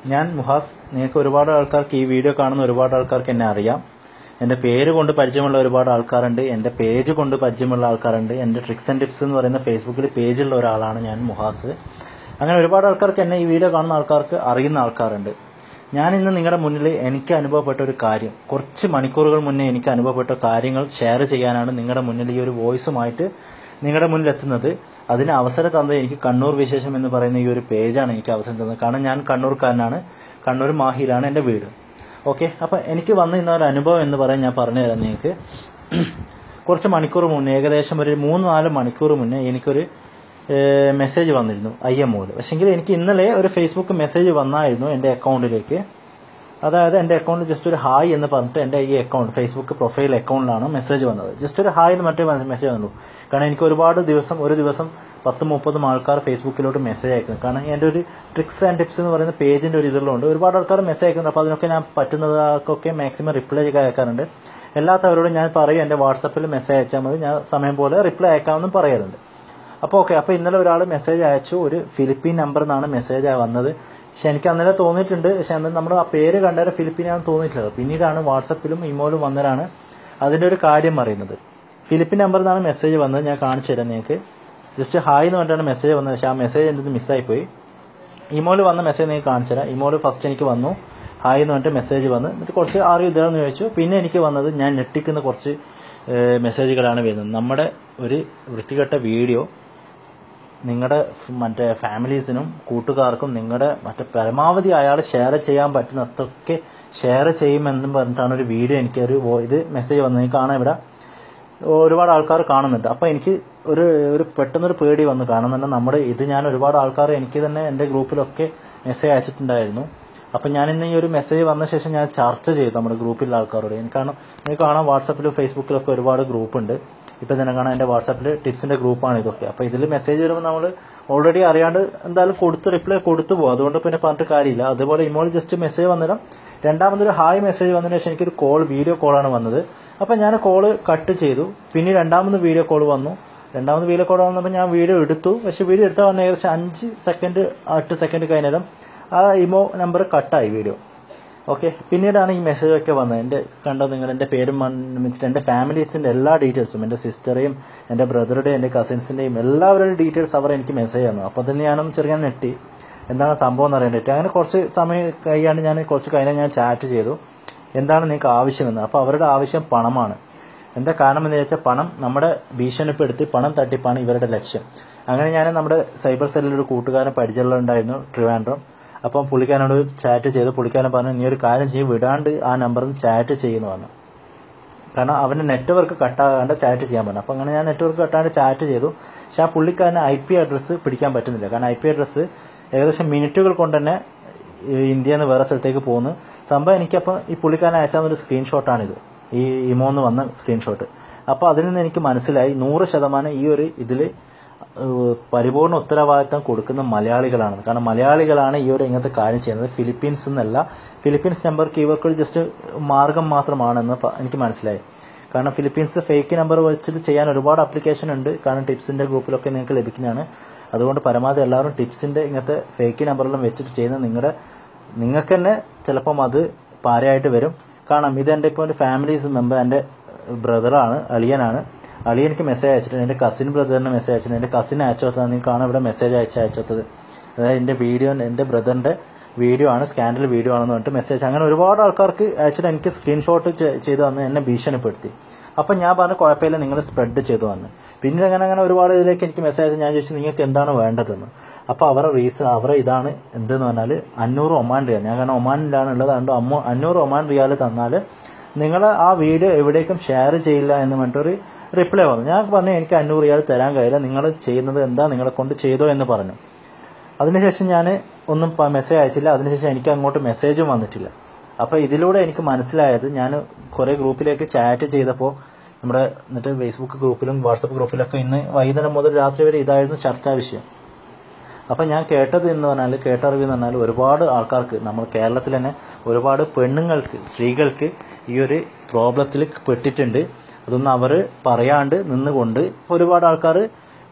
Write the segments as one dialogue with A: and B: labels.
A: ഞാൻ മുഹാസ് നിങ്ങൾക്ക് ഒരുപാട് ആൾക്കാർക്ക് ഈ വീഡിയോ കാണുന്ന ഒരുപാട് ആൾക്കാർക്ക് എന്നെ അറിയാം എൻ്റെ പേര് കൊണ്ട് പരിചയമുള്ള ഒരുപാട് ആൾക്കാരുണ്ട് എൻ്റെ പേജ് കൊണ്ട് പരിചയമുള്ള ആൾക്കാരുണ്ട് എൻ്റെ ട്രിക്സ് ആൻഡ് ടിപ്സ് എന്ന് പറയുന്ന ഫേസ്ബുക്കിൽ പേജുള്ള ഒരാളാണ് ഞാൻ മുഹാസ് അങ്ങനെ ഒരുപാട് ആൾക്കാർക്ക് എന്നെ ഈ വീഡിയോ കാണുന്ന ആൾക്കാർക്ക് അറിയുന്ന ആൾക്കാരുണ്ട് ഞാൻ ഇന്ന് നിങ്ങളുടെ മുന്നിൽ എനിക്ക് അനുഭവപ്പെട്ട ഒരു കാര്യം കുറച്ച് മണിക്കൂറുകൾ മുന്നേ എനിക്ക് അനുഭവപ്പെട്ട കാര്യങ്ങൾ ഷെയർ ചെയ്യാനാണ് നിങ്ങളുടെ മുന്നിൽ ഈ ഒരു വോയിസുമായിട്ട് നിങ്ങളുടെ മുന്നിൽ എത്തുന്നത് അതിന് അവസരം തന്നത് എനിക്ക് കണ്ണൂർ വിശേഷം എന്ന് പറയുന്ന ഈ ഒരു പേജാണ് എനിക്ക് അവസരം തന്നത് കാരണം ഞാൻ കണ്ണൂർക്കാരനാണ് കണ്ണൂർ മാഹിയിലാണ് എൻ്റെ വീട് ഓക്കെ അപ്പം എനിക്ക് വന്ന ഇന്ന ഒരു അനുഭവം എന്ന് പറയാൻ ഞാൻ പറഞ്ഞുതരാം നിങ്ങൾക്ക് കുറച്ച് മണിക്കൂർ മുന്നേ ഏകദേശം ഒരു മൂന്ന് നാല് മണിക്കൂർ മുന്നേ എനിക്കൊരു മെസ്സേജ് വന്നിരുന്നു ഐ എം ഒയിൽ പക്ഷെങ്കിൽ എനിക്ക് ഇന്നലെ ഒരു ഫേസ്ബുക്ക് മെസ്സേജ് വന്നായിരുന്നു എൻ്റെ അക്കൗണ്ടിലേക്ക് അതായത് എൻ്റെ അക്കൗണ്ടിൽ ജസ്റ്റ് ഒരു ഹായ് എന്ന് പറഞ്ഞിട്ട് എൻ്റെ ഈ അക്കൗണ്ട് ഫേസ്ബുക്ക് പ്രൊഫൈൽ അക്കൗണ്ടിലാണ് മെസ്സേജ് വന്നത് ജസ്റ്റ് ഒരു ഹായ് എന്ന് മറ്റേ മെസ്സേജ് വന്നുള്ളൂ കാരണം എനിക്ക് ഒരുപാട് ദിവസം ഒരു ദിവസം പത്തും മുപ്പതും ആൾക്കാർ ഫേസ്ബുക്കിലോട്ട് മെസ്സേജ് അയക്കുന്നു കാരണം എൻ്റെ ഒരു ട്രിക്സ് ആൻഡ് ടിപ്സ് എന്ന് പറയുന്ന പേജിൻ്റെ ഒരു ഇതിലുണ്ട് ഒരുപാട് ആൾക്കാർ മെസ്സേജ് അയക്കുന്നുണ്ട് അപ്പോൾ അതിനൊക്കെ ഞാൻ പറ്റുന്നതൊക്കെ മാക്സിമം റിപ്ലൈ അയക്കാറുണ്ട് എല്ലാത്തവരോടും ഞാൻ പറയും എൻ്റെ വാട്സപ്പിൽ മെസ്സേജ് അയച്ചാൽ മതി ഞാൻ സമയം പോലെ റിപ്ലൈ അയക്കാമെന്നും പറയാറുണ്ട് അപ്പോൾ ഓക്കെ അപ്പോൾ ഇന്നലെ ഒരാൾ മെസ്സേജ് അയച്ചു ഒരു ഫിലിപ്പീൻ നമ്പർ നിന്നാണ് മെസ്സേജ് വന്നത് പക്ഷെ എനിക്ക് അന്നേരം തോന്നിയിട്ടുണ്ട് പക്ഷെ അന്ന് നമ്മൾ ആ പേര് കണ്ടേരെ ഫിലിപ്പീനാണെന്ന് തോന്നിയിട്ടില്ല പിന്നീടാണ് വാട്സപ്പിലും ഇമോയിലും വന്നതാണ് അതിൻ്റെ ഒരു കാര്യം അറിയുന്നത് ഫിലിപ്പീൻ നമ്പർ നിന്നാണ് മെസ്സേജ് വന്നത് ഞാൻ കാണിച്ചു തരാം നിങ്ങൾക്ക് ജസ്റ്റ് ഹായ് എന്ന് പറഞ്ഞിട്ടാണ് മെസ്സേജ് വന്നത് പക്ഷേ ആ മെസ്സേജ് എൻ്റെ മിസ്സായിപ്പോയി ഇമോയിൽ വന്ന മെസ്സേജ് നിങ്ങൾക്ക് കാണിച്ചു തരാം ഇമോയിൽ ഫസ്റ്റ് എനിക്ക് വന്നു ഹായ് എന്ന് പറഞ്ഞിട്ട് മെസ്സേജ് വന്ന് എന്നിട്ട് കുറച്ച് ആറ് ഇതാണെന്ന് ചോദിച്ചു പിന്നെ എനിക്ക് വന്നത് ഞാൻ ഞെട്ടിക്കുന്ന കുറച്ച് മെസ്സേജുകളാണ് വരുന്നത് നമ്മുടെ ഒരു വൃത്തികെട്ട വീഡിയോ നിങ്ങളുടെ മറ്റേ ഫാമിലീസിനും കൂട്ടുകാർക്കും നിങ്ങളുടെ മറ്റേ പരമാവധി അയാൾ ഷെയർ ചെയ്യാൻ പറ്റുന്നതൊക്കെ ഷെയർ ചെയ്യുമെന്നും പറഞ്ഞിട്ടാണ് ഒരു വീഡിയോ എനിക്ക് ഒരു ഇത് മെസ്സേജ് വന്നത് കാണാൻ ഇവിടെ ഒരുപാട് ആൾക്കാർ കാണുന്നുണ്ട് അപ്പോൾ എനിക്ക് ഒരു ഒരു പെട്ടെന്നൊരു പേടി വന്നു കാണുന്നുണ്ട് നമ്മുടെ ഇത് ഞാൻ ഒരുപാട് ആൾക്കാർ എനിക്ക് തന്നെ എൻ്റെ ഗ്രൂപ്പിലൊക്കെ മെസ്സേജ് അയച്ചിട്ടുണ്ടായിരുന്നു അപ്പം ഞാൻ ഇന്ന് ഈ ഒരു മെസ്സേജ് വന്ന ശേഷം ഞാൻ ചർച്ച ചെയ്തു നമ്മുടെ ഗ്രൂപ്പിലുള്ള ആൾക്കാരോട് എനിക്ക് കാരണം എനിക്ക് കാണാം വാട്സപ്പിലും ഫേസ്ബുക്കിലൊക്കെ ഒരുപാട് ഗ്രൂപ്പ് ഉണ്ട് ഇപ്പം തന്നെ കാണാം എൻ്റെ വാട്സാപ്പിൽ ടിപ്സിൻ്റെ ഗ്രൂപ്പാണ് ഇതൊക്കെ അപ്പോൾ ഇതിൽ മെസ്സേജ് വരുമ്പോൾ നമ്മൾ ഓൾറെഡി അറിയാണ്ട് എന്തായാലും കൊടുത്ത് റിപ്ലൈ കൊടുത്തു പോകും അതുകൊണ്ട് പിന്നെ പറഞ്ഞിട്ട് കാര്യമില്ല അതുപോലെ ഇമോൾ ജസ്റ്റ് മെസ്സേജ് വന്നിടാം രണ്ടാമതൊരു ഹായ് മെസ്സേജ് വന്നതിന് ശേഷം എനിക്കൊരു കോൾ വീഡിയോ കോളാണ് വന്നത് അപ്പോൾ ഞാൻ കോൾ കട്ട് ചെയ്തു പിന്നെ രണ്ടാമത് വീഡിയോ കോൾ വന്നു രണ്ടാമത് വീഡിയോ കോൾ വന്നപ്പോൾ ഞാൻ വീഡിയോ എടുത്തു പക്ഷേ വീഡിയോ എടുത്താൽ വന്ന ഏകദേശം അഞ്ച് സെക്കൻഡ് എട്ട് സെക്കൻഡ് കഴിഞ്ഞാലും ആ ഇമോ നമ്പർ കട്ടായി വീഡിയോ ഓക്കെ പിന്നീടാണ് ഈ മെസ്സേജ് ഒക്കെ വന്നത് എൻ്റെ കണ്ടോ നിങ്ങൾ എൻ്റെ പേരും വെച്ചിട്ട് എൻ്റെ ഫാമിലീസിൻ്റെ എല്ലാ ഡീറ്റെയിൽസും എൻ്റെ സിസ്റ്ററേയും എൻ്റെ ബ്രദറുടെയും എൻ്റെ കസിൻസിൻ്റെയും എല്ലാവരുടെയും ഡീറ്റെയിൽസ് അവർ എനിക്ക് മെസ്സേജ് തന്നു അപ്പോൾ തന്നെ ഞാനൊന്ന് ചെറിയ നെട്ടി എന്താണ് സംഭവം എന്ന് അറിയാൻ പറ്റി അങ്ങനെ കുറച്ച് സമയം കഴിയാണ്ട് ഞാൻ കുറച്ച് കഴിഞ്ഞാൽ ഞാൻ ചാറ്റ് ചെയ്തു എന്താണ് നിങ്ങൾക്ക് ആവശ്യമെന്ന് അപ്പോൾ അവരുടെ ആവശ്യം പണമാണ് എന്താ കാരണം എന്ന് വെച്ചാൽ പണം നമ്മുടെ ഭീഷണിപ്പെടുത്തി പണം തട്ടിപ്പാണ് ഇവരുടെ ലക്ഷ്യം അങ്ങനെ ഞാൻ നമ്മുടെ സൈബർ സെല്ലിൽ ഒരു കൂട്ടുകാരൻ പരിചയമുണ്ടായിരുന്നു ട്രിവാൻഡ്രം അപ്പം പുള്ളിക്കാരനോട് ചാറ്റ് ചെയ്ത് പുള്ളിക്കാരൻ പറഞ്ഞു നീ ഒരു കാര്യം ചെയ്യും വിടാണ്ട് ആ നമ്പറിൽ നിന്ന് ചാറ്റ് ചെയ്യുന്നു പറഞ്ഞു കാരണം അവൻ്റെ നെറ്റ്വർക്ക് കട്ടാകാണ്ട് ചാറ്റ് ചെയ്യാൻ പറഞ്ഞു അപ്പോൾ അങ്ങനെ ഞാൻ നെറ്റ്വർക്ക് കട്ടാണ്ട് ചാറ്റ് ചെയ്തു പക്ഷെ ആ പുള്ളിക്കാരന് ഐ പി അഡ്രസ്സ് പിടിക്കാൻ പറ്റുന്നില്ല കാരണം ഐ പി അഡ്രസ്സ് ഏകദേശം മിനിറ്റുകൾ കൊണ്ട് തന്നെ ഇന്ത്യയിൽ നിന്ന് വേറെ സ്ഥലത്തേക്ക് പോകുന്നു സംഭവം എനിക്കപ്പോൾ ഈ പുള്ളിക്കാരൻ അയച്ചാൽ സ്ക്രീൻഷോട്ടാണിത് ഈ ഇമോന്ന് വന്ന സ്ക്രീൻഷോട്ട് അപ്പോൾ അതിൽ നിന്ന് എനിക്ക് മനസ്സിലായി നൂറ് ശതമാനം ഈ ഒരു ഇതിൽ പരിപൂർണ ഉത്തരവാദിത്തം കൊടുക്കുന്ന മലയാളികളാണ് കാരണം മലയാളികളാണ് ഈ ഒരു ഇങ്ങനത്തെ കാര്യം ചെയ്യുന്നത് ഫിലിപ്പീൻസ് എന്നല്ല ഫിലിപ്പീൻസ് നമ്പർക്ക് ഇവർക്ക് ജസ്റ്റ് മാർഗം മാത്രമാണെന്ന് എനിക്ക് മനസ്സിലായി കാരണം ഫിലിപ്പീൻസ് ഫേക്ക് നമ്പർ വെച്ചിട്ട് ചെയ്യാൻ ഒരുപാട് ആപ്ലിക്കേഷൻ ഉണ്ട് കാരണം ടിപ്സിൻ്റെ ഗ്രൂപ്പിലൊക്കെ നിങ്ങൾക്ക് ലഭിക്കുന്നതാണ് അതുകൊണ്ട് പരമാവധി എല്ലാവരും ടിപ്സിൻ്റെ ഇങ്ങനത്തെ ഫേക്ക് നമ്പറെല്ലാം വെച്ചിട്ട് ചെയ്യുന്ന നിങ്ങളുടെ നിങ്ങൾക്ക് തന്നെ ചിലപ്പം അത് പാരയായിട്ട് വരും കാരണം ഇതെൻ്റെ ഇപ്പോൾ എൻ്റെ ഫാമിലീസ് മെമ്പർ എൻ്റെ ബ്രദറാണ് അളിയനാണ് അളിയൻ എനിക്ക് മെസ്സേജ് അയച്ചിട്ടുണ്ട് എൻ്റെ കസിൻ ബ്രദറിന് മെസ്സേജ് അയച്ചിട്ടുണ്ട് എൻ്റെ കസിൻ അയച്ചോത്തത് നിങ്ങൾക്ക് കാണാം ഇവിടെ മെസ്സേജ് അയച്ച അയച്ചത് അതായത് എൻ്റെ വീഡിയോ എൻ്റെ ബ്രദറിൻ്റെ വീഡിയോ ആണ് സ്കാൻഡൽ വീഡിയോ ആണെന്ന് പറഞ്ഞിട്ട് മെസ്സേജ് അങ്ങനെ ഒരുപാട് ആൾക്കാർക്ക് അയച്ചിട്ട് എനിക്ക് സ്ക്രീൻഷോട്ട് ചെയ്ത് തന്ന് എന്നെ ഭീഷണിപ്പെടുത്തി അപ്പം ഞാൻ പറഞ്ഞു കുഴപ്പമില്ല നിങ്ങൾ സ്പ്രെഡ് ചെയ്തു വന്ന് പിന്നീട് അങ്ങനെ അങ്ങനെ ഒരുപാട് ഇതിലേക്ക് എനിക്ക് മെസ്സേജ് അയച്ചു ഞാൻ ചോദിച്ചു നിങ്ങൾക്ക് എന്താണ് വേണ്ടതെന്ന് അപ്പോൾ അവരുടെ റീസൺ അവരുടെ ഇതാണ് എന്തെന്ന് പറഞ്ഞാൽ അഞ്ഞൂറ് ഒമാൻ റിയാൽ ഞാൻ കാരണം ഒമാനിലാണ് ഉള്ളത് അതുകൊണ്ട് അമ്മ അഞ്ഞൂറ് ഒമാൻ റിയാൽ തന്നാൽ നിങ്ങൾ ആ വീഡിയോ എവിടേക്കും ഷെയർ ചെയ്യില്ല എന്ന് പറഞ്ഞിട്ടൊരു റിപ്ലൈ വന്നു ഞാൻ പറഞ്ഞു എനിക്ക് അഞ്ഞൂറ് റിയാൽ തരാൻ കഴിയില്ല നിങ്ങൾ ചെയ്യുന്നത് എന്താ നിങ്ങളെ കൊണ്ട് ചെയ്തോ എന്ന് പറഞ്ഞു അതിനുശേഷം ഞാൻ ഒന്നും മെസ്സേജ് അയച്ചില്ല അതിനുശേഷം എനിക്ക് അങ്ങോട്ട് മെസ്സേജും വന്നിട്ടില്ല അപ്പോൾ ഇതിലൂടെ എനിക്ക് മനസ്സിലായത് ഞാൻ കുറേ ഗ്രൂപ്പിലേക്ക് ചാറ്റ് ചെയ്തപ്പോൾ നമ്മുടെ എന്നിട്ട് ഫേസ്ബുക്ക് ഗ്രൂപ്പിലും വാട്സപ്പ് ഗ്രൂപ്പിലൊക്കെ ഇന്ന് വൈകുന്നേരം മുതൽ രാത്രി വരെ ഇതായിരുന്നു ചർച്ചാ വിഷയം അപ്പം ഞാൻ കേട്ടത് എന്ന് പറഞ്ഞാൽ കേട്ടറിവ് എന്ന് പറഞ്ഞാൽ ഒരുപാട് ആൾക്കാർക്ക് നമ്മൾ കേരളത്തിൽ തന്നെ ഒരുപാട് പെണ്ണുങ്ങൾക്ക് സ്ത്രീകൾക്ക് ഈ ഒരു പ്രോബ്ലത്തിൽ പെട്ടിട്ടുണ്ട് അതൊന്നും അവർ പറയാണ്ട് നിന്നുകൊണ്ട് ഒരുപാട് ആൾക്കാർ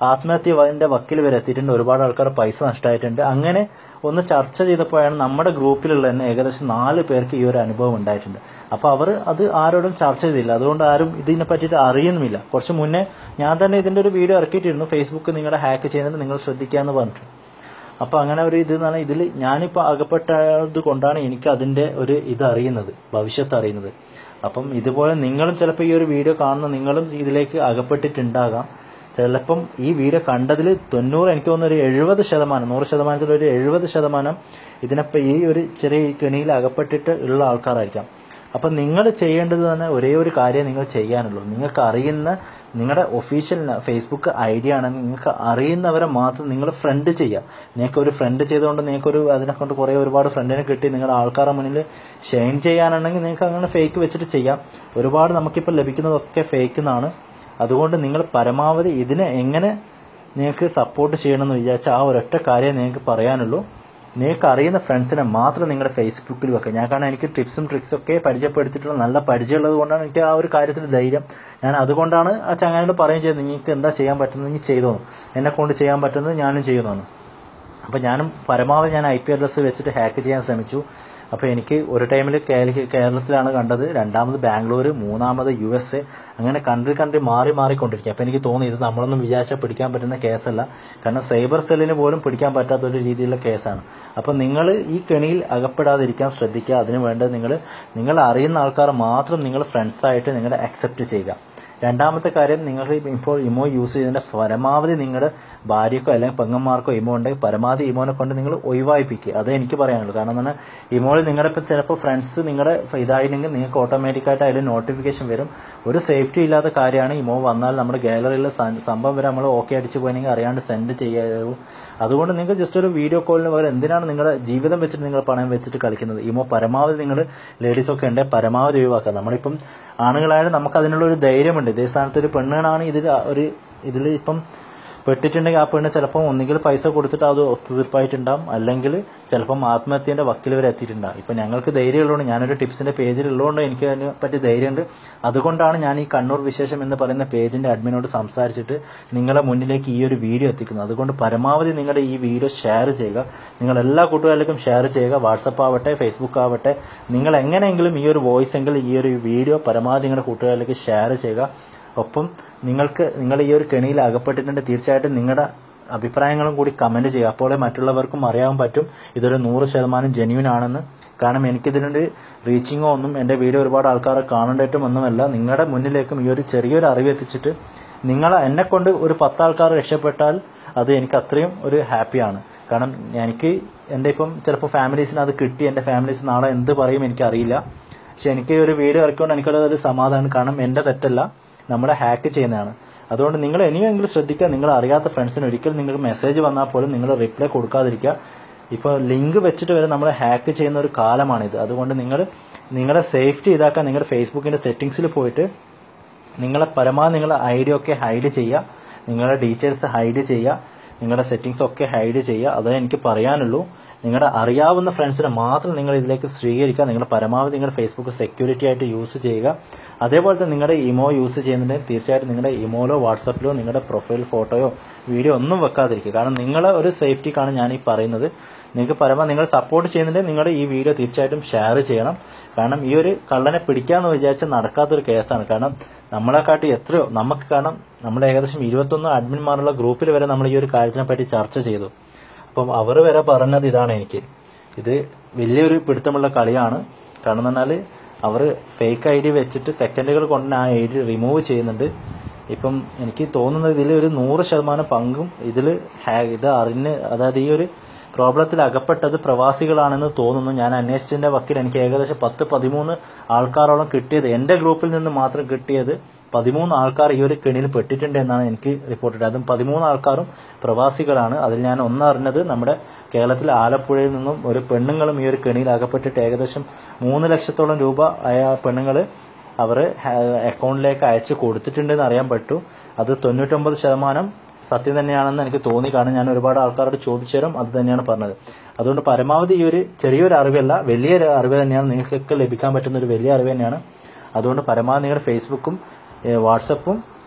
A: ആത്മഹത്യന്റെ വക്കിൽ വരെ എത്തിയിട്ടുണ്ട് ഒരുപാട് ആൾക്കാർ പൈസ നഷ്ടമായിട്ടുണ്ട് അങ്ങനെ ഒന്ന് ചർച്ച ചെയ്തപ്പോഴാണ് നമ്മുടെ ഗ്രൂപ്പിലുള്ള തന്നെ ഏകദേശം നാല് പേർക്ക് ഈ ഒരു അനുഭവം ഉണ്ടായിട്ടുണ്ട് അപ്പോൾ അവർ അത് ആരോടും ചർച്ച ചെയ്തില്ല അതുകൊണ്ട് ആരും ഇതിനെ പറ്റിയിട്ട് അറിയുന്നുമില്ല കുറച്ച് മുന്നേ ഞാൻ തന്നെ ഇതിന്റെ ഒരു വീഡിയോ ഇറക്കിയിട്ടിരുന്നു ഫേസ്ബുക്ക് നിങ്ങളെ ഹാക്ക് ചെയ്യുന്നത് നിങ്ങൾ ശ്രദ്ധിക്കാന്ന് പറഞ്ഞിട്ട് അപ്പൊ അങ്ങനെ ഒരു ഇത് എന്ന് ഇതിൽ ഞാനിപ്പോൾ അകപ്പെട്ടത് കൊണ്ടാണ് എനിക്ക് അതിന്റെ ഒരു ഇത് അറിയുന്നത് ഭവിഷ്യത്ത് അറിയുന്നത് അപ്പം ഇതുപോലെ നിങ്ങളും ചിലപ്പോൾ ഈ ഒരു വീഡിയോ കാണുന്ന നിങ്ങളും ഇതിലേക്ക് അകപ്പെട്ടിട്ടുണ്ടാകാം ചിലപ്പം ഈ വീഡിയോ കണ്ടതിൽ തൊണ്ണൂറ് എനിക്ക് തോന്നുന്നു ഒരു എഴുപത് ശതമാനം നൂറ് ശതമാനത്തിൽ ഒരു എഴുപത് ശതമാനം ഇതിനപ്പം ഈ ഒരു ചെറിയ ഈ കെണിയിൽ അകപ്പെട്ടിട്ട് ഉള്ള ആൾക്കാരായിരിക്കാം അപ്പം നിങ്ങൾ ചെയ്യേണ്ടത് തന്നെ ഒരേ ഒരു കാര്യം നിങ്ങൾ ചെയ്യാനുള്ളൂ നിങ്ങൾക്ക് അറിയുന്ന നിങ്ങളുടെ ഒഫീഷ്യൽ ഫേസ്ബുക്ക് ഐ ഡി ആണ് നിങ്ങൾക്ക് അറിയുന്നവരെ മാത്രം നിങ്ങൾ ഫ്രണ്ട് ചെയ്യുക നിങ്ങൾക്ക് ഒരു ഫ്രണ്ട് ചെയ്തുകൊണ്ട് നിങ്ങൾക്കൊരു അതിനെ കൊണ്ട് കുറേ ഒരുപാട് ഫ്രണ്ടിനെ കിട്ടി നിങ്ങളുടെ ആൾക്കാരുടെ മുന്നിൽ ഷെയിൻ ചെയ്യാനുണ്ടെങ്കിൽ നിങ്ങൾക്ക് അങ്ങനെ ഫേക്ക് വെച്ചിട്ട് ചെയ്യാം ഒരുപാട് നമുക്കിപ്പോൾ ലഭിക്കുന്നതൊക്കെ ഫേക്ക് എന്നാണ് അതുകൊണ്ട് നിങ്ങൾ പരമാവധി ഇതിനെ എങ്ങനെ നിങ്ങൾക്ക് സപ്പോർട്ട് ചെയ്യണമെന്ന് വിചാരിച്ചാൽ ആ ഒരൊറ്റ കാര്യം നിങ്ങൾക്ക് പറയാനുള്ളൂ നിങ്ങൾക്ക് അറിയുന്ന ഫ്രണ്ട്സിനെ മാത്രം നിങ്ങളുടെ ഫേസ്ബുക്കിൽ വെക്കുക ഞാൻ കാരണം എനിക്ക് ടിപ്സും ട്രിക്സും ഒക്കെ പരിചയപ്പെടുത്തിയിട്ടുള്ള നല്ല പരിചയമുള്ളത് കൊണ്ടാണ് എനിക്ക് ആ ഒരു കാര്യത്തിൽ ധൈര്യം ഞാൻ അതുകൊണ്ടാണ് ആ ചങ്ങാനോട് പറയുകയും ചെയ്തത് നിങ്ങൾക്ക് എന്താ ചെയ്യാൻ പറ്റുന്നത് നീ ചെയ്തോ എന്നെ കൊണ്ട് ചെയ്യാൻ പറ്റുന്നത് ഞാനും ചെയ്യുന്നു അപ്പോൾ ഞാനും പരമാവധി ഞാൻ ഐ പി അഡ്രസ്സ് വെച്ചിട്ട് ഹാക്ക് ചെയ്യാൻ ശ്രമിച്ചു അപ്പോൾ എനിക്ക് ഒരു ടൈമിൽ കേരളത്തിലാണ് കണ്ടത് രണ്ടാമത് ബാംഗ്ലൂർ മൂന്നാമത് യു എസ് എ അങ്ങനെ കൺട്രി കൺട്രി മാറി മാറിക്കൊണ്ടിരിക്കുക അപ്പോൾ എനിക്ക് തോന്നി ഇത് നമ്മളൊന്നും വിചാരിച്ചാൽ പിടിക്കാൻ പറ്റുന്ന കേസല്ല കാരണം സൈബർ സെല്ലിന് പോലും പിടിക്കാൻ പറ്റാത്ത ഒരു രീതിയിലുള്ള കേസാണ് അപ്പോൾ നിങ്ങൾ ഈ കെണിയിൽ അകപ്പെടാതിരിക്കാൻ ശ്രദ്ധിക്കുക അതിന് വേണ്ടത് നിങ്ങൾ നിങ്ങൾ അറിയുന്ന ആൾക്കാർ മാത്രം നിങ്ങൾ ഫ്രണ്ട്സായിട്ട് നിങ്ങൾ അക്സെപ്റ്റ് ചെയ്യുക രണ്ടാമത്തെ കാര്യം നിങ്ങൾ ഇപ്പോൾ ഇമോ യൂസ് ചെയ്തതിന്റെ പരമാവധി നിങ്ങളുടെ ഭാര്യക്കോ അല്ലെങ്കിൽ പെങ്ങന്മാർക്കോ ഇമോ ഉണ്ടെങ്കിൽ പരമാവധി ഇമോനെ കൊണ്ട് നിങ്ങൾ ഒഴിവായിപ്പിക്കുക അതേ എനിക്ക് പറയാനുള്ളൂ കാരണം എന്താണ് ഇമോയിൽ നിങ്ങളുടെ ഇപ്പോൾ ചിലപ്പോൾ ഫ്രണ്ട്സ് നിങ്ങളുടെ ഇതായില്ലെങ്കിൽ നിങ്ങൾക്ക് ഓട്ടോമാറ്റിക്കായിട്ട് അതിൽ നോട്ടിഫിക്കേഷൻ വരും ഒരു സേഫ്റ്റി ഇല്ലാത്ത കാര്യമാണ് ഇമോ വന്നാൽ നമ്മുടെ ഗാലറിയിലെ സംഭവം വരെ നമ്മൾ ഓക്കെ അടിച്ചു പോയെങ്കിൽ അറിയാണ്ട് സെൻഡ് ചെയ്യാവൂ അതുകൊണ്ട് നിങ്ങൾക്ക് ജസ്റ്റ് ഒരു വീഡിയോ കോളിന് പകരം എന്തിനാണ് നിങ്ങളുടെ ജീവിതം വെച്ചിട്ട് നിങ്ങൾ പണം വെച്ചിട്ട് കളിക്കുന്നത് ഇമോ പരമാവധി നിങ്ങൾ ലേഡീസ് ഒക്കെ ഉണ്ട് പരമാവധി ഒഴിവാക്കുക നമ്മളിപ്പം ആണുങ്ങളായാലും നമുക്ക് അതിനുള്ള ഒരു ധൈര്യമുണ്ട് ഇതേ സ്ഥാനത്ത് ഒരു പെണ്ണാണ് ഇതിൽ ഒരു ഇതിൽ ഇപ്പം പെട്ടിട്ടുണ്ടെങ്കിൽ ആ പെണ്ണ് ചിലപ്പം ഒന്നുകിൽ പൈസ കൊടുത്തിട്ട് അത് ഒത്തുതീർപ്പായിട്ടുണ്ടാവും അല്ലെങ്കിൽ ചിലപ്പം ആത്മഹത്യന്റെ വക്കിൽ വരെ എത്തിയിട്ടുണ്ടാവും ഇപ്പം ഞങ്ങൾക്ക് ധൈര്യമുള്ളതുകൊണ്ട് ഞാനൊരു ടിപ്സിന്റെ പേജിൽ ഉള്ളതുകൊണ്ട് എനിക്ക് അതിനെ പറ്റി ധൈര്യമുണ്ട് അതുകൊണ്ടാണ് ഞാൻ ഈ കണ്ണൂർ വിശേഷം എന്ന് പറയുന്ന പേജിന്റെ അഡ്മിനോട് സംസാരിച്ചിട്ട് നിങ്ങളുടെ മുന്നിലേക്ക് ഈ ഒരു വീഡിയോ എത്തിക്കുന്നത് അതുകൊണ്ട് പരമാവധി നിങ്ങളുടെ ഈ വീഡിയോ ഷെയർ ചെയ്യുക നിങ്ങൾ എല്ലാ കൂട്ടുകാരിലേക്കും ഷെയർ ചെയ്യുക വാട്സപ്പ് ആവട്ടെ ഫേസ്ബുക്ക് ആവട്ടെ നിങ്ങൾ എങ്ങനെയെങ്കിലും ഈ ഒരു വോയിസ് എങ്കിലും ഈ ഒരു വീഡിയോ പരമാവധി നിങ്ങളുടെ കൂട്ടുകാരിലേക്ക് ഷെയർ ചെയ്യുക ഒപ്പം നിങ്ങൾക്ക് നിങ്ങൾ ഈ ഒരു കെണിയിൽ അകപ്പെട്ടിട്ടുണ്ട് തീർച്ചയായിട്ടും നിങ്ങളുടെ അഭിപ്രായങ്ങളും കൂടി കമന്റ് ചെയ്യുക അപ്പോഴേ മറ്റുള്ളവർക്കും അറിയാൻ പറ്റും ഇതൊരു നൂറ് ശതമാനം ജെന്യൂൻ ആണെന്ന് കാരണം എനിക്കിതിനൊരു റീച്ചിങ്ങോ ഒന്നും എൻ്റെ വീഡിയോ ഒരുപാട് ആൾക്കാരെ കാണേണ്ടതായിട്ടും ഒന്നുമല്ല നിങ്ങളുടെ മുന്നിലേക്കും ഈ ഒരു ചെറിയൊരു അറിവ് എത്തിച്ചിട്ട് നിങ്ങൾ എന്നെ കൊണ്ട് ഒരു പത്താൾക്കാർ രക്ഷപ്പെട്ടാൽ അത് എനിക്ക് അത്രയും ഒരു ഹാപ്പിയാണ് കാരണം എനിക്ക് എൻ്റെ ഇപ്പം ചിലപ്പോൾ ഫാമിലീസിന് അത് കിട്ടി എൻ്റെ ഫാമിലീസ് നാളെ എന്ത് പറയും എനിക്കറിയില്ല പക്ഷെ എനിക്ക് ഒരു വീഡിയോ ഇറക്കിക്കൊണ്ട് എനിക്കൊരു സമാധാനം കാരണം എൻ്റെ തെറ്റല്ല നമ്മളെ ഹാക്ക് ചെയ്യുന്നതാണ് അതുകൊണ്ട് നിങ്ങൾ ഇനിയെങ്കിലും ശ്രദ്ധിക്കുക നിങ്ങൾ അറിയാത്ത ഫ്രണ്ട്സിന് ഒരിക്കലും നിങ്ങൾക്ക് മെസ്സേജ് വന്നാൽ പോലും നിങ്ങൾ റിപ്ലൈ കൊടുക്കാതിരിക്കുക ഇപ്പോൾ ലിങ്ക് വെച്ചിട്ട് വരെ നമ്മളെ ഹാക്ക് ചെയ്യുന്ന ഒരു കാലമാണിത് അതുകൊണ്ട് നിങ്ങൾ നിങ്ങളുടെ സേഫ്റ്റി ഇതാക്കാൻ നിങ്ങളുടെ ഫേസ്ബുക്കിന്റെ സെറ്റിംഗ്സിൽ പോയിട്ട് നിങ്ങളെ പരമാവധി നിങ്ങളുടെ ഐ ഡി ഒക്കെ ഹൈഡ് ചെയ്യുക നിങ്ങളുടെ ഡീറ്റെയിൽസ് ഹൈഡ് ചെയ്യുക നിങ്ങളുടെ സെറ്റിംഗ്സ് ഒക്കെ ഹൈഡ് ചെയ്യുക അതേ എനിക്ക് പറയാനുള്ളൂ നിങ്ങളുടെ അറിയാവുന്ന ഫ്രണ്ട്സിനെ മാത്രം നിങ്ങൾ ഇതിലേക്ക് സ്വീകരിക്കുക നിങ്ങൾ പരമാവധി നിങ്ങളുടെ ഫേസ്ബുക്ക് സെക്യൂരിറ്റി ആയിട്ട് യൂസ് ചെയ്യുക അതേപോലെ തന്നെ നിങ്ങളുടെ ഇമോ യൂസ് ചെയ്യുന്നുണ്ടെങ്കിൽ തീർച്ചയായിട്ടും നിങ്ങളുടെ ഇമോയിലോ വാട്സപ്പിലോ നിങ്ങളുടെ പ്രൊഫൈൽ ഫോട്ടോയോ വീഡിയോ ഒന്നും വെക്കാതിരിക്കുക കാരണം നിങ്ങളെ ഒരു സേഫ്റ്റിക്കാണ് ഞാൻ ഈ പറയുന്നത് നിങ്ങൾക്ക് പരമാവധി നിങ്ങൾ സപ്പോർട്ട് ചെയ്യുന്നുണ്ടെങ്കിൽ നിങ്ങളുടെ ഈ വീഡിയോ തീർച്ചയായിട്ടും ഷെയർ ചെയ്യണം കാരണം ഈ ഒരു കള്ളനെ പിടിക്കാന്ന് വിചാരിച്ചാൽ നടക്കാത്തൊരു കേസാണ് കാരണം നമ്മളെക്കാട്ടി എത്രയോ നമുക്ക് കാരണം നമ്മൾ ഏകദേശം ഇരുപത്തൊന്ന് അഡ്മിന്മാരുള്ള ഗ്രൂപ്പിൽ വരെ നമ്മൾ ഈ ഒരു കാര്യത്തിനെ പറ്റി ചർച്ച ചെയ്തു അപ്പം അവർ വരെ പറഞ്ഞത് ഇതാണ് എനിക്ക് ഇത് വലിയൊരു പിടുത്തമുള്ള കളിയാണ് കാരണം എന്ന് പറഞ്ഞാൽ അവർ ഫേക്ക് ഐ ഡി വെച്ചിട്ട് സെക്കൻഡുകൾ കൊണ്ട് ആ ഐ ഡി റിമൂവ് ചെയ്യുന്നുണ്ട് ഇപ്പം എനിക്ക് തോന്നുന്നത് ഇതിൽ ഒരു നൂറ് ശതമാനം പങ്കും ഇതിൽ ഇത് അറിഞ്ഞ് അതായത് ഈ ഒരു പ്രോബ്ലത്തിൽ അകപ്പെട്ടത് പ്രവാസികളാണെന്ന് തോന്നുന്നു ഞാൻ അന്വേഷിച്ചതിന്റെ വക്കിൽ എനിക്ക് ഏകദേശം പത്ത് പതിമൂന്ന് ആൾക്കാരോളം കിട്ടിയത് എന്റെ ഗ്രൂപ്പിൽ നിന്ന് മാത്രം കിട്ടിയത് പതിമൂന്ന് ആൾക്കാർ ഈ ഒരു കെണിയിൽ പെട്ടിട്ടുണ്ട് എന്നാണ് എനിക്ക് റിപ്പോർട്ട് ചെയ്തത് അതും പതിമൂന്ന് ആൾക്കാരും പ്രവാസികളാണ് അതിൽ ഞാൻ ഒന്നറിഞ്ഞത് നമ്മുടെ കേരളത്തിലെ ആലപ്പുഴയിൽ നിന്നും ഒരു പെണ്ണുങ്ങളും ഈ ഒരു കെണിയിൽ അകപ്പെട്ടിട്ട് ഏകദേശം മൂന്ന് ലക്ഷത്തോളം രൂപ ആയ പെണ്ണുങ്ങൾ അവർ അക്കൗണ്ടിലേക്ക് അയച്ചു കൊടുത്തിട്ടുണ്ടെന്ന് അറിയാൻ പറ്റു അത് തൊണ്ണൂറ്റൊമ്പത് ശതമാനം സത്യം തന്നെയാണെന്ന് എനിക്ക് തോന്നി കാരണം ഞാൻ ഒരുപാട് ആൾക്കാരോട് ചോദിച്ചു തരും അത് തന്നെയാണ് പറഞ്ഞത് അതുകൊണ്ട് പരമാവധി ഈ ഒരു ചെറിയൊരു അറിവല്ല വലിയൊരു അറിവ് തന്നെയാണ് നിങ്ങൾക്കൊക്കെ ലഭിക്കാൻ പറ്റുന്ന ഒരു വലിയ അറിവ് തന്നെയാണ് അതുകൊണ്ട് പരമാവധി നിങ്ങളുടെ ഫേസ്ബുക്കും വാട്സപ്പും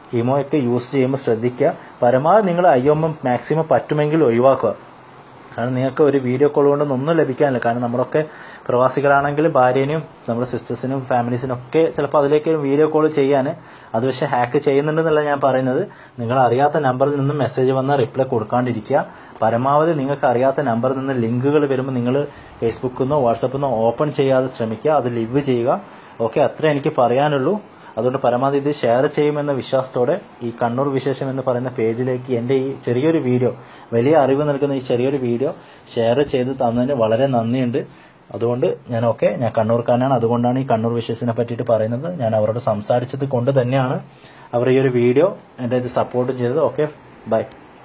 A: ഇമോ ഒക്കെ യൂസ് ചെയ്യുമ്പോൾ ശ്രദ്ധിക്കുക പരമാവധി നിങ്ങൾ ഐ എം എം മാക്സിമം പറ്റുമെങ്കിൽ ഒഴിവാക്കുക കാരണം നിങ്ങൾക്ക് ഒരു വീഡിയോ കോൾ കൊണ്ടൊന്നും ഒന്നും ലഭിക്കാനില്ല കാരണം നമ്മളൊക്കെ പ്രവാസികളാണെങ്കിൽ ഭാര്യനെയും നമ്മുടെ സിസ്റ്റേഴ്സിനും ഫാമിലീസിനും ഒക്കെ ചിലപ്പോൾ അതിലേക്ക് വീഡിയോ കോൾ ചെയ്യാൻ അത് പക്ഷേ ഹാക്ക് ചെയ്യുന്നുണ്ടെന്നല്ല ഞാൻ പറയുന്നത് നിങ്ങൾ അറിയാത്ത നമ്പറിൽ നിന്ന് മെസ്സേജ് വന്നാൽ റിപ്ലൈ കൊടുക്കാണ്ടിരിക്കുക പരമാവധി നിങ്ങൾക്ക് അറിയാത്ത നമ്പറിൽ നിന്ന് ലിങ്കുകൾ വരുമ്പോൾ നിങ്ങൾ ഫേസ്ബുക്കിൽ നിന്നോ വാട്സപ്പിൽ നിന്നോ ഓപ്പൺ ചെയ്യാതെ ശ്രമിക്കുക അത് ലിവ് ചെയ്യുക ഓക്കെ അത്രേ എനിക്ക് പറയാനുള്ളൂ അതുകൊണ്ട് പരമാവധി ഇത് ഷെയർ ചെയ്യുമെന്ന വിശ്വാസത്തോടെ ഈ കണ്ണൂർ വിശേഷം എന്ന് പറയുന്ന പേജിലേക്ക് എൻ്റെ ഈ ചെറിയൊരു വീഡിയോ വലിയ അറിവ് നൽകുന്ന ഈ ചെറിയൊരു വീഡിയോ ഷെയർ ചെയ്ത് തന്നതിന് വളരെ നന്ദിയുണ്ട് അതുകൊണ്ട് ഞാൻ ഓക്കെ ഞാൻ കണ്ണൂർക്കാരനാണ് അതുകൊണ്ടാണ് ഈ കണ്ണൂർ വിശേഷത്തിനെ പറ്റിയിട്ട് പറയുന്നത് ഞാൻ അവരോട് സംസാരിച്ചത് കൊണ്ട് തന്നെയാണ് അവർ ഈ ഒരു വീഡിയോ എൻ്റെ ഇത് സപ്പോർട്ട് ചെയ്തത് ഓക്കെ ബൈ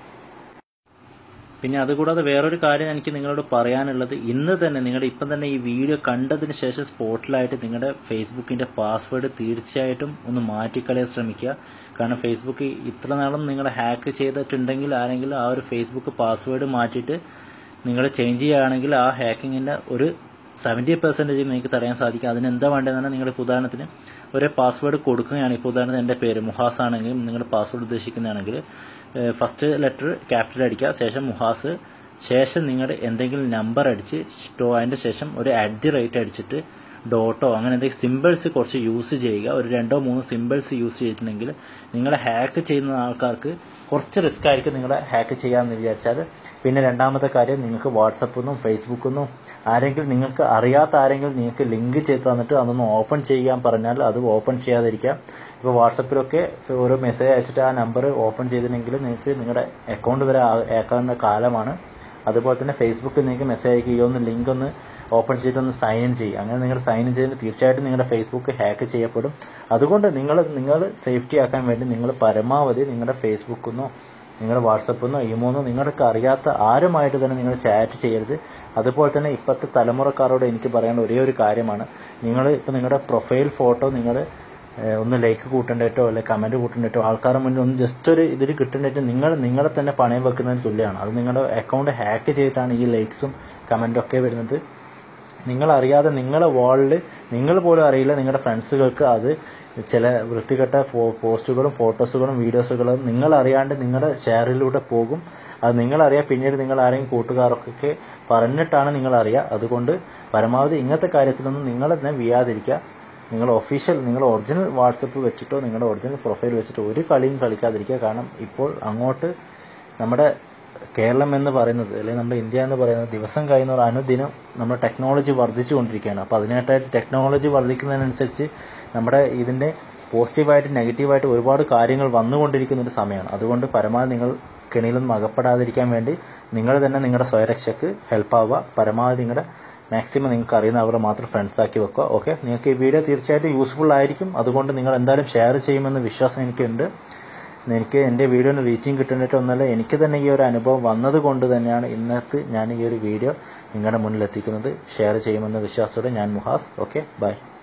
A: പിന്നെ അതുകൂടാതെ വേറൊരു കാര്യം എനിക്ക് നിങ്ങളോട് പറയാനുള്ളത് ഇന്ന് തന്നെ നിങ്ങളുടെ ഇപ്പം തന്നെ ഈ വീഡിയോ കണ്ടതിന് ശേഷം സ്പോട്ടിലായിട്ട് നിങ്ങളുടെ ഫേസ്ബുക്കിന്റെ പാസ്വേഡ് തീർച്ചയായിട്ടും ഒന്ന് മാറ്റിക്കളയാൻ ശ്രമിക്കുക കാരണം ഫേസ്ബുക്ക് ഇത്ര നാളും നിങ്ങൾ ഹാക്ക് ചെയ്തിട്ടുണ്ടെങ്കിൽ ആരെങ്കിലും ആ ഒരു ഫേസ്ബുക്ക് പാസ്വേഡ് മാറ്റിയിട്ട് നിങ്ങൾ ചേഞ്ച് ചെയ്യുകയാണെങ്കിൽ ആ ഹാക്കിങ്ങിന്റെ ഒരു സെവൻറ്റി പെർസെൻറ്റേജ് നിങ്ങൾക്ക് തടയാൻ സാധിക്കും അതിന് എന്താ വേണ്ടതെന്ന് നിങ്ങൾ ഇപ്പോൾ ഉദാഹരണത്തിന് ഒരു പാസ്വേഡ് കൊടുക്കുകയാണ് ഇപ്പോൾ ഉദാഹരണത്തിന് എൻ്റെ പേര് മുഹാസ് ആണെങ്കിൽ നിങ്ങൾ പാസ്വേഡ് ഉദ്ദേശിക്കുന്നതാണെങ്കിൽ ഫസ്റ്റ് ലെറ്റർ ക്യാപിറ്റൽ അടിക്കുക ശേഷം മുഹാസ് ശേഷം നിങ്ങളുടെ എന്തെങ്കിലും നമ്പർ അടിച്ച് സ്റ്റോ അതിൻ്റെ ശേഷം ഒരു അറ്റ് ദി റേറ്റ് അടിച്ചിട്ട് ഡോട്ടോ അങ്ങനെ എന്തെങ്കിലും സിമ്പിൾസ് കുറച്ച് യൂസ് ചെയ്യുക ഒരു രണ്ടോ മൂന്നോ സിമ്പിൾസ് യൂസ് ചെയ്തിട്ടുണ്ടെങ്കിൽ നിങ്ങളെ ഹാക്ക് ചെയ്യുന്ന ആൾക്കാർക്ക് കുറച്ച് റിസ്ക് ആയിരിക്കും നിങ്ങളെ ഹാക്ക് ചെയ്യാമെന്ന് വിചാരിച്ചാൽ പിന്നെ രണ്ടാമത്തെ കാര്യം നിങ്ങൾക്ക് വാട്സപ്പിൽ നിന്നും ഫേസ്ബുക്കിൽ നിന്നും ആരെങ്കിലും നിങ്ങൾക്ക് അറിയാത്ത ആരെങ്കിലും നിങ്ങൾക്ക് ലിങ്ക് ചെയ്ത് തന്നിട്ട് അതൊന്ന് ഓപ്പൺ ചെയ്യാൻ പറഞ്ഞാൽ അത് ഓപ്പൺ ചെയ്യാതിരിക്കുക ഇപ്പോൾ വാട്സപ്പിലൊക്കെ ഓരോ മെസ്സേജ് അയച്ചിട്ട് ആ നമ്പർ ഓപ്പൺ ചെയ്തിട്ടുണ്ടെങ്കിൽ നിങ്ങൾക്ക് നിങ്ങളുടെ അക്കൗണ്ട് വരെ ആക്കാവുന്ന കാലമാണ് അതുപോലെ തന്നെ ഫേസ്ബുക്കിൽ നിങ്ങൾക്ക് മെസ്സേജ് അയക്കുക ഒന്ന് ലിങ്ക് ഒന്ന് ഓപ്പൺ ചെയ്തിട്ടൊന്ന് സൈൻ ഇൻ ചെയ്യുക അങ്ങനെ നിങ്ങൾ സൈൻ ഇൻ ചെയ്തിട്ട് തീർച്ചയായിട്ടും നിങ്ങളുടെ ഫേസ്ബുക്ക് ഹാക്ക് ചെയ്യപ്പെടും അതുകൊണ്ട് നിങ്ങൾ നിങ്ങൾ സേഫ്റ്റി ആക്കാൻ വേണ്ടി നിങ്ങൾ പരമാവധി നിങ്ങളുടെ ഫേസ്ബുക്കിൽ നിന്നോ നിങ്ങളുടെ വാട്സപ്പിൽ നിന്നോ ഇമോന്നോ നിങ്ങൾക്ക് അറിയാത്ത ആരുമായിട്ട് തന്നെ നിങ്ങൾ ചാറ്റ് ചെയ്യരുത് അതുപോലെ തന്നെ ഇപ്പോഴത്തെ തലമുറക്കാരോട് എനിക്ക് പറയാനുള്ള ഒരേ ഒരു കാര്യമാണ് നിങ്ങൾ ഇപ്പോൾ നിങ്ങളുടെ പ്രൊഫൈൽ ഫോട്ടോ നിങ്ങൾ ഒന്ന് ലൈക്ക് കൂട്ടേണ്ടിട്ടോ അല്ലെങ്കിൽ കമൻറ്റ് കൂട്ടേണ്ടിട്ടോ ആൾക്കാരുടെ മുന്നിൽ ഒന്ന് ജസ്റ്റ് ഒരു ഇതിൽ കിട്ടേണ്ടിട്ട് നിങ്ങൾ നിങ്ങളെ തന്നെ പണയം വെക്കുന്നതിന് തുല്യമാണ് അത് നിങ്ങളുടെ അക്കൗണ്ട് ഹാക്ക് ചെയ്തിട്ടാണ് ഈ ലൈക്സും കമൻറ്റും ഒക്കെ വരുന്നത് നിങ്ങൾ അറിയാതെ നിങ്ങളെ വാളിൽ നിങ്ങൾ പോലും അറിയില്ല നിങ്ങളുടെ ഫ്രണ്ട്സുകൾക്ക് അത് ചില വൃത്തികെട്ട പോസ്റ്റുകളും ഫോട്ടോസുകളും വീഡിയോസുകളും നിങ്ങൾ അറിയാണ്ട് നിങ്ങളുടെ ഷെയറിലൂടെ പോകും അത് നിങ്ങളറിയാം പിന്നീട് നിങ്ങൾ ആരെങ്കിലും കൂട്ടുകാർക്കൊക്കെ പറഞ്ഞിട്ടാണ് നിങ്ങൾ അറിയുക അതുകൊണ്ട് പരമാവധി ഇങ്ങനത്തെ കാര്യത്തിലൊന്നും നിങ്ങൾ തന്നെ വീയാതിരിക്കുക നിങ്ങൾ ഒഫീഷ്യൽ നിങ്ങൾ ഒറിജിനൽ വാട്സപ്പ് വെച്ചിട്ടോ നിങ്ങളുടെ ഒറിജിനൽ പ്രൊഫൈൽ വെച്ചിട്ടോ ഒരു കളിയും കളിക്കാതിരിക്കുക കാരണം ഇപ്പോൾ അങ്ങോട്ട് നമ്മുടെ കേരളം എന്ന് പറയുന്നത് അല്ലെങ്കിൽ നമ്മുടെ ഇന്ത്യ എന്ന് പറയുന്നത് ദിവസം കഴിയുന്ന അനുദിനം നമ്മുടെ ടെക്നോളജി വർദ്ധിച്ചുകൊണ്ടിരിക്കുകയാണ് അപ്പോൾ അതിനായിട്ടായിട്ട് ടെക്നോളജി വർദ്ധിക്കുന്നതിനനുസരിച്ച് നമ്മുടെ ഇതിൻ്റെ പോസിറ്റീവായിട്ട് നെഗറ്റീവായിട്ട് ഒരുപാട് കാര്യങ്ങൾ വന്നുകൊണ്ടിരിക്കുന്ന ഒരു സമയമാണ് അതുകൊണ്ട് പരമാവധി നിങ്ങൾ കെണിയിലൊന്നും അകപ്പെടാതിരിക്കാൻ വേണ്ടി നിങ്ങൾ തന്നെ നിങ്ങളുടെ സ്വയരക്ഷയ്ക്ക് ഹെൽപ്പ് ആവുക പരമാവധി നിങ്ങളുടെ മാക്സിമം നിങ്ങൾക്ക് അറിയുന്ന അവരെ മാത്രം ഫ്രണ്ട്സ് ആക്കി വെക്കുക ഓക്കെ നിങ്ങൾക്ക് ഈ വീഡിയോ തീർച്ചയായിട്ടും യൂസ്ഫുൾ ആയിരിക്കും അതുകൊണ്ട് നിങ്ങൾ എന്തായാലും ഷെയർ ചെയ്യുമെന്ന് വിശ്വാസം എനിക്കുണ്ട് എനിക്ക് എൻ്റെ വീഡിയോന് റീച്ചിങ് കിട്ടേണ്ടിട്ടൊന്നല്ല എനിക്ക് തന്നെ ഈ ഒരു അനുഭവം വന്നത് കൊണ്ട് തന്നെയാണ് ഇന്നത്തെ ഞാൻ ഈ ഒരു വീഡിയോ നിങ്ങളുടെ മുന്നിൽ എത്തിക്കുന്നത് ഷെയർ ചെയ്യുമെന്ന വിശ്വാസത്തോടെ ഞാൻ മുഹാസ് ഓക്കെ ബൈ